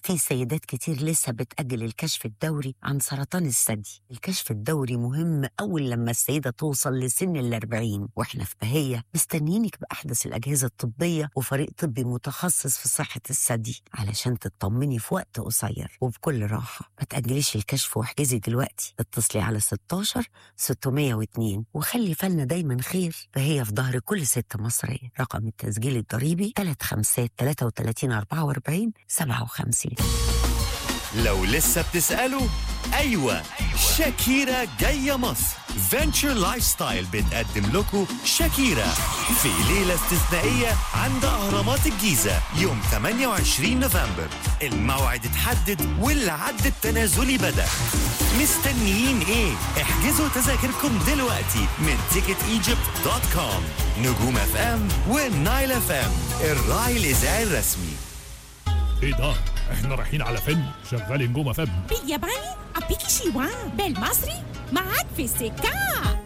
في سيدات كتير لسه بتأجل الكشف الدوري عن سرطان الثدي الكشف الدوري مهم أول لما السيدة توصل لسن الأربعين وإحنا في بهية مستنيينك بأحدث الأجهزة الطبية وفريق طبي متخصص في صحة الثدي علشان تطمني في وقت قصير وبكل راحة ما تأجليش الكشف واحجزي دلوقتي اتصلي على 16 602 وخلي بالنا دايما خير فهي في ظهر كل ست مصرية رقم التسجيل الضريبي 3 5 33 44 57 لو لسه بتسألوا أيوة شاكيرا جاية مصر فينتشر لايف ستايل بتقدم لكم شاكيرا في ليلة استثنائية عند أهرامات الجيزة يوم 28 نوفمبر الموعد اتحدد والعد التنازلي بدأ مستنيين ايه؟ احجزوا تذاكركم دلوقتي من ticketegypt دوت كوم نجوم اف ام ونايل اف ام الراعي الإذاعي الرسمي ايه ده؟ احنا رايحين على فيلم شغال نجوم فم بالياباني أبيكي شيوان بالمصري معاك في السكة